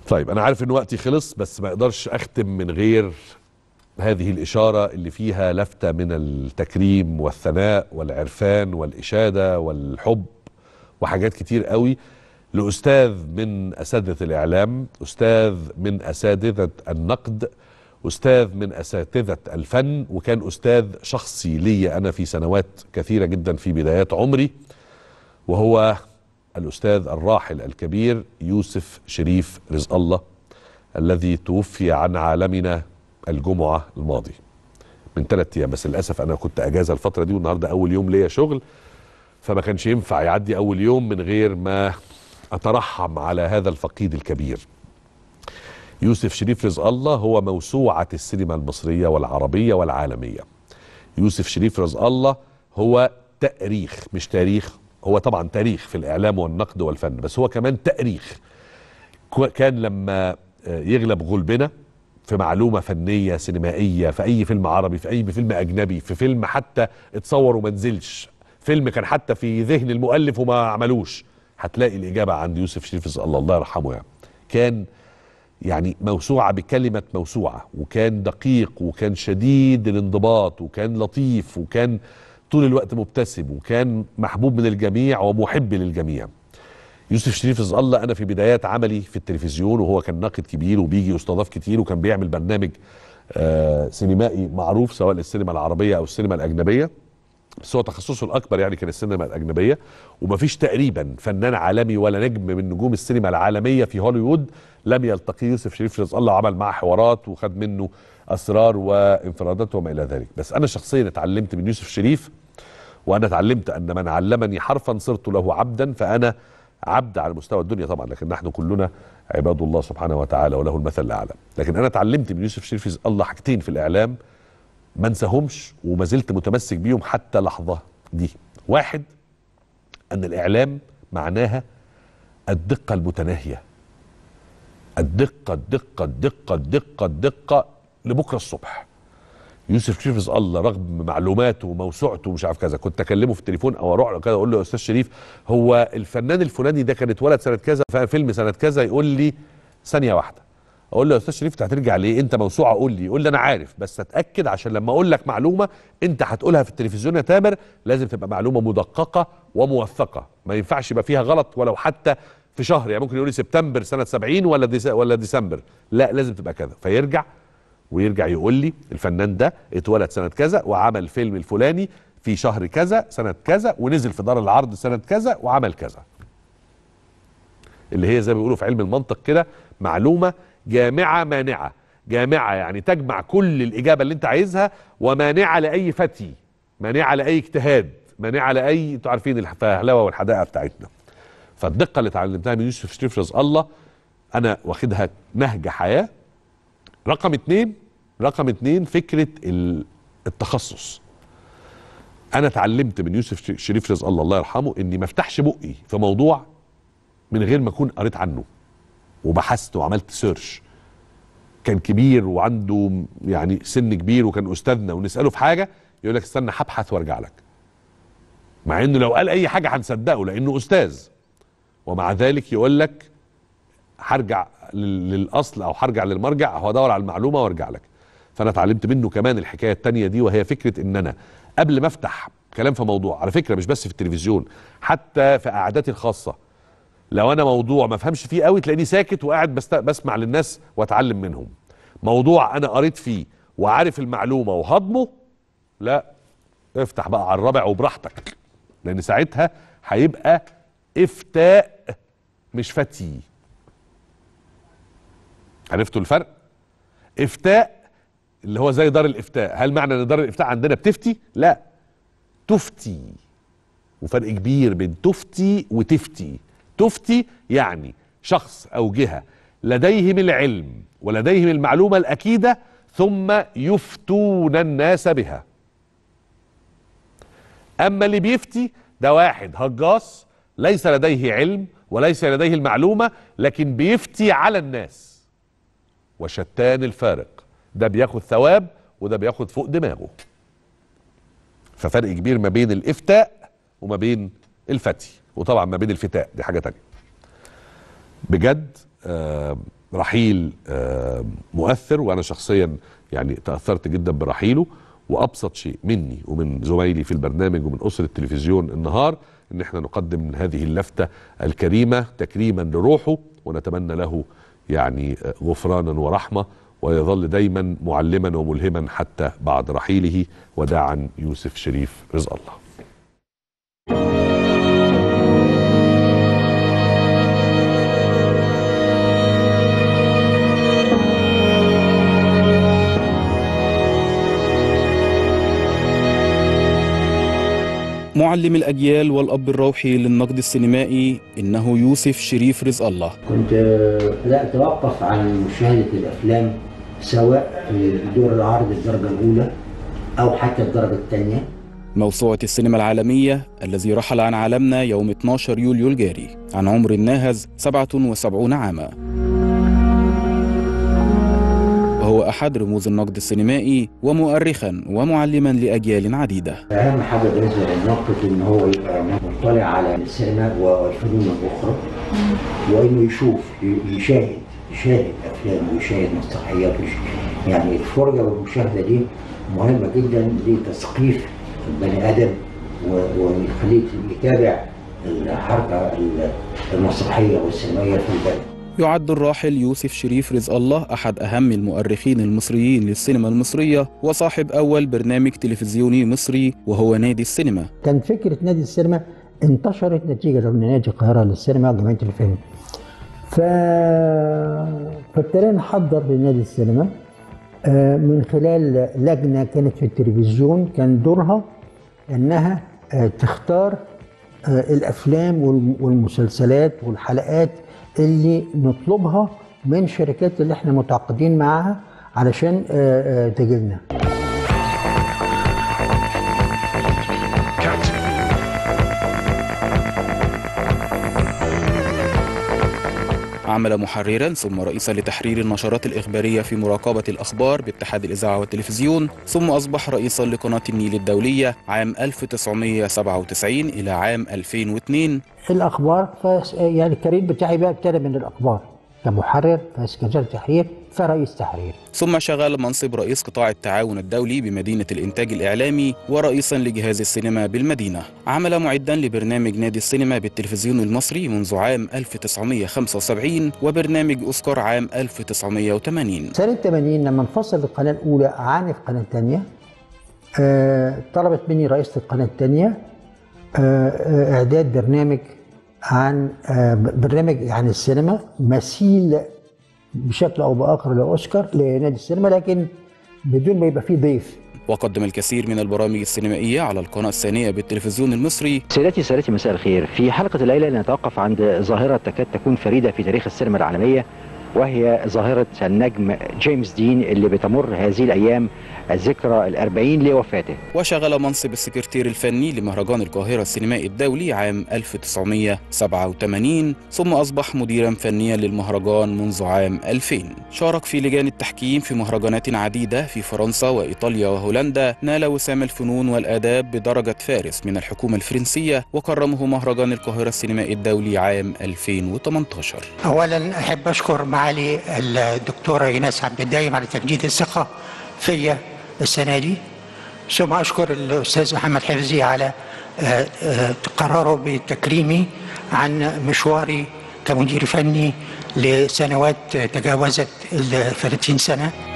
طيب انا عارف ان وقتي خلص بس ما اقدرش اختم من غير هذه الاشاره اللي فيها لفته من التكريم والثناء والعرفان والاشاده والحب وحاجات كتير قوي لاستاذ من اساتذه الاعلام استاذ من اساتذه النقد استاذ من اساتذه الفن وكان استاذ شخصي لي انا في سنوات كثيره جدا في بدايات عمري وهو الاستاذ الراحل الكبير يوسف شريف رزق الله الذي توفي عن عالمنا الجمعه الماضي من ثلاث ايام بس للاسف انا كنت اجازه الفتره دي والنهارده اول يوم ليا شغل فما كانش ينفع يعدي اول يوم من غير ما اترحم على هذا الفقيد الكبير يوسف شريف رزق الله هو موسوعه السينما المصريه والعربيه والعالميه يوسف شريف رزق الله هو تاريخ مش تاريخ هو طبعا تاريخ في الاعلام والنقد والفن بس هو كمان تاريخ كان لما يغلب غلبنا في معلومة فنية سينمائية في أي فيلم عربي في أي فيلم أجنبي في فيلم حتى اتصور وما نزلش فيلم كان حتى في ذهن المؤلف وما عملوش هتلاقي الإجابة عند يوسف شريف الله الله يرحمه يعني كان يعني موسوعة بكلمة موسوعة وكان دقيق وكان شديد الانضباط وكان لطيف وكان طول الوقت مبتسم وكان محبوب من الجميع ومحب للجميع يوسف شريف رزق الله انا في بدايات عملي في التلفزيون وهو كان ناقد كبير وبيجي يستضاف كتير وكان بيعمل برنامج آه سينمائي معروف سواء السينما العربيه او السينما الاجنبيه بس هو تخصصه الاكبر يعني كان السينما الاجنبيه ومفيش تقريبا فنان عالمي ولا نجم من نجوم السينما العالميه في هوليوود لم يلتقي يوسف شريف رزق الله وعمل معاه حوارات وخد منه اسرار وانفرادات وما الى ذلك بس انا شخصيا اتعلمت من يوسف شريف وانا اتعلمت ان من علمني حرفا صرت له عبدا فانا عبد على مستوى الدنيا طبعا لكن نحن كلنا عباد الله سبحانه وتعالى وله المثل الاعلى لكن انا اتعلمت من يوسف شريف الله حاجتين في الاعلام ما انساهمش وما زلت متمسك بيهم حتى لحظه دي واحد ان الاعلام معناها الدقه المتناهيه الدقه الدقه الدقه الدقه الدقه لبكره الصبح يوسف شريف الله رغم معلوماته وموسوعته ومش عارف كذا كنت اكلمه في التليفون او اروح له كده اقول له يا استاذ شريف هو الفنان الفلاني ده كان اتولد سنه كذا فيلم سنه كذا يقول لي ثانيه واحده اقول له يا استاذ شريف انت هترجع ليه انت موسوعه قول لي يقول لي انا عارف بس اتاكد عشان لما اقول لك معلومه انت هتقولها في التلفزيون يا تامر لازم تبقى معلومه مدققه وموثقه ما ينفعش يبقى فيها غلط ولو حتى في شهر يعني ممكن يقول لي سبتمبر سنه 70 ولا ديس ولا ديسمبر لا لازم تبقى كذا فيرجع ويرجع يقول لي الفنان ده اتولد سنه كذا وعمل الفيلم الفلاني في شهر كذا سنه كذا ونزل في دار العرض سنه كذا وعمل كذا اللي هي زي ما بيقولوا في علم المنطق كده معلومه جامعه مانعه جامعه يعني تجمع كل الاجابه اللي انت عايزها ومانعه لاي فتي مانعه لاي اجتهاد مانعه لاي انتوا عارفين الفهلوه والحدائق بتاعتنا فالدقه اللي اتعلمتها من يوسف شريف رزق الله انا واخدها نهج حياه رقم اتنين رقم اتنين فكرة التخصص انا اتعلمت من يوسف شريف رزق الله الله يرحمه اني ما افتحش بقي في موضوع من غير ما اكون قريت عنه وبحثت وعملت سيرش كان كبير وعنده يعني سن كبير وكان استاذنا ونساله في حاجه يقول لك استنى هبحث وارجع لك مع انه لو قال اي حاجه هنصدقه لانه استاذ ومع ذلك يقول لك هرجع للاصل او هرجع للمرجع او هدور على المعلومه وارجع لك فانا اتعلمت منه كمان الحكايه التانية دي وهي فكره ان انا قبل ما افتح كلام في موضوع على فكره مش بس في التلفزيون حتى في قعداتي الخاصه لو انا موضوع ما افهمش فيه قوي تلاقيني ساكت وقاعد بست... بسمع للناس واتعلم منهم موضوع انا قريت فيه وعارف المعلومه وهضمه لا افتح بقى على الرابع وبراحتك لان ساعتها هيبقى افتاء مش فتي عرفتوا الفرق افتاء اللي هو زي دار الافتاء هل معنى ان دار الافتاء عندنا بتفتي لا تفتي وفرق كبير بين تفتي وتفتي تفتي يعني شخص او جهه لديهم العلم ولديهم المعلومه الاكيده ثم يفتون الناس بها اما اللي بيفتي ده واحد هجاص ليس لديه علم وليس لديه المعلومه لكن بيفتي على الناس وشتان الفارق ده بياخد ثواب وده بياخد فوق دماغه ففرق كبير ما بين الافتاء وما بين الفتي وطبعا ما بين الفتاء دي حاجه تانية بجد آه رحيل آه، مؤثر وانا شخصيا يعني تاثرت جدا برحيله وابسط شيء مني ومن زمايلي في البرنامج ومن اسره التلفزيون النهار ان احنا نقدم هذه اللفته الكريمه تكريما لروحه ونتمنى له يعني آه، غفرانا ورحمه ويظل دايما معلما وملهما حتى بعد رحيله وداعا يوسف شريف رزق الله معلم الأجيال والأب الروحي للنقد السينمائي إنه يوسف شريف رزق الله كنت لا اتوقف عن مشاهده الافلام سواء في دور العرض الدرجه الاولى او حتى الدرجه الثانيه موسوعة السينما العالمية الذي رحل عن عالمنا يوم 12 يوليو الجاري عن عمر ناهز 77 عاما وهو أحد رموز النقد السينمائي ومؤرخا ومعلما لأجيال عديدة اهم حاجه بالنسبه للناقد ان هو يبقى مطلع على السينما والفنون الاخرى وانه يشوف يشاهد يشاهد افلام ويشاهد مسرحيات ويش- يعني الفرجه والمشاهده دي مهمه جدا لتثقيف البني ادم و- ويخليه يتابع الحركه المسرحيه والسينمائيه في البلد يعد الراحل يوسف شريف رزق الله أحد أهم المؤرخين المصريين للسينما المصرية وصاحب أول برنامج تلفزيوني مصري وهو نادي السينما كان فكرة نادي السينما انتشرت نتيجة لأن نادي القاهرة للسينما وجمعية الفيلم ف... فابتدينا نحضر لنادي السينما آه، من خلال لجنة كانت في التلفزيون كان دورها إنها آه، تختار آه، الأفلام والم- والمسلسلات والحلقات اللي نطلبها من شركات اللي احنا متعاقدين معاها علشان آه، آه، تجيلنا عمل محررا ثم رئيسا لتحرير النشرات الإخبارية في مراقبة الأخبار باتحاد الإذاعة والتلفزيون ثم أصبح رئيسا لقناة النيل الدولية عام 1997 إلى عام 2002 الاخبار ف يعني الكارير بتاعي بقى ابتدى من الاخبار كمحرر فسكرتير تحرير فرئيس تحرير ثم شغل منصب رئيس قطاع التعاون الدولي بمدينة الإنتاج الإعلامي ورئيسا لجهاز السينما بالمدينة عمل معدا لبرنامج نادي السينما بالتلفزيون المصري منذ عام 1975 وبرنامج أوسكار عام 1980 سنه 80 لما انفصل القناه الاولى عن القناه الثانيه آه طلبت مني رئيسه القناه الثانيه آه آه اعداد برنامج عن آه برنامج عن السينما مثيل بشكل او باخر لاوسكار لنادي السينما لكن بدون ما يبقى فيه ضيف وقدم الكثير من البرامج السينمائية على القناة الثانية بالتلفزيون المصري سيداتي سادتي مساء الخير في حلقة الليلة لنتوقف عند ظاهرة تكاد تكون فريدة في تاريخ السينما العالمية وهي ظاهرة النجم جيمس دين اللي بتمر هذه الأيام الذكرى الأربعين لوفاته وشغل منصب السكرتير الفني لمهرجان القاهرة السينمائي الدولي عام 1987 ثم أصبح مديرا فنيا للمهرجان منذ عام 2000 شارك في لجان التحكيم في مهرجانات عديدة في فرنسا وإيطاليا وهولندا نال وسام الفنون والآداب بدرجة فارس من الحكومة الفرنسية وكرمه مهرجان القاهرة السينمائي الدولي عام 2018 اولا احب اشكر معالي الدكتوره ايناس عبد الدايم على تجديد الثقه فيا السنه دي ثم اشكر الاستاذ محمد حفظي على آه، آه، قراره بتكريمي عن مشواري كمدير فني لسنوات تجاوزت ال 30 سنه